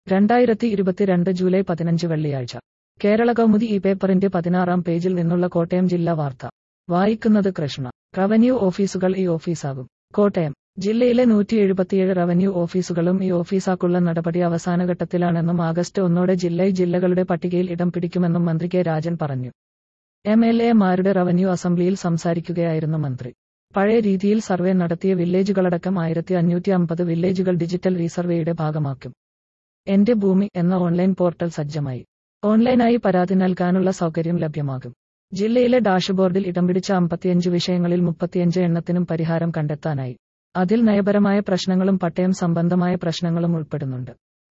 രണ്ടായിരത്തി ഇരുപത്തിരണ്ട് ജൂലൈ പതിനഞ്ച് വെള്ളിയാഴ്ച കേരള കൗമുദി ഈ പേപ്പറിന്റെ പതിനാറാം പേജിൽ നിന്നുള്ള കോട്ടയം ജില്ലാ വാർത്ത വായിക്കുന്നത് കൃഷ്ണ റവന്യൂ ഓഫീസുകൾ ഈ ഓഫീസാകും കോട്ടയം ജില്ലയിലെ നൂറ്റി എഴുപത്തിയേഴ് റവന്യൂ ഓഫീസുകളും ഈ ഓഫീസാക്കുള്ള നടപടി അവസാനഘട്ടത്തിലാണെന്നും ആഗസ്റ്റ് ഒന്നോടെ ജില്ല ഈ ജില്ലകളുടെ പട്ടികയിൽ ഇടം പിടിക്കുമെന്നും മന്ത്രി കെ രാജൻ പറഞ്ഞു എം എൽ എമാരുടെ റവന്യൂ അസംബ്ലിയിൽ സംസാരിക്കുകയായിരുന്നു മന്ത്രി പഴയ രീതിയിൽ സർവേ നടത്തിയ വില്ലേജുകളടക്കം ആയിരത്തി അഞ്ഞൂറ്റി അമ്പത് വില്ലേജുകൾ ഡിജിറ്റൽ റീസർവേയുടെ ഭാഗമാക്കും എന്റെ ഭൂമി എന്ന ഓൺലൈൻ പോർട്ടൽ സജ്ജമായി ഓൺലൈനായി പരാതി നൽകാനുള്ള സൗകര്യം ലഭ്യമാകും ജില്ലയിലെ ഡാഷ്ബോർഡിൽ ഇടം പിടിച്ച അമ്പത്തിയഞ്ച് വിഷയങ്ങളിൽ മുപ്പത്തിയഞ്ച് എണ്ണത്തിനും പരിഹാരം കണ്ടെത്താനായി അതിൽ നയപരമായ പ്രശ്നങ്ങളും പട്ടയം സംബന്ധമായ പ്രശ്നങ്ങളും ഉൾപ്പെടുന്നുണ്ട്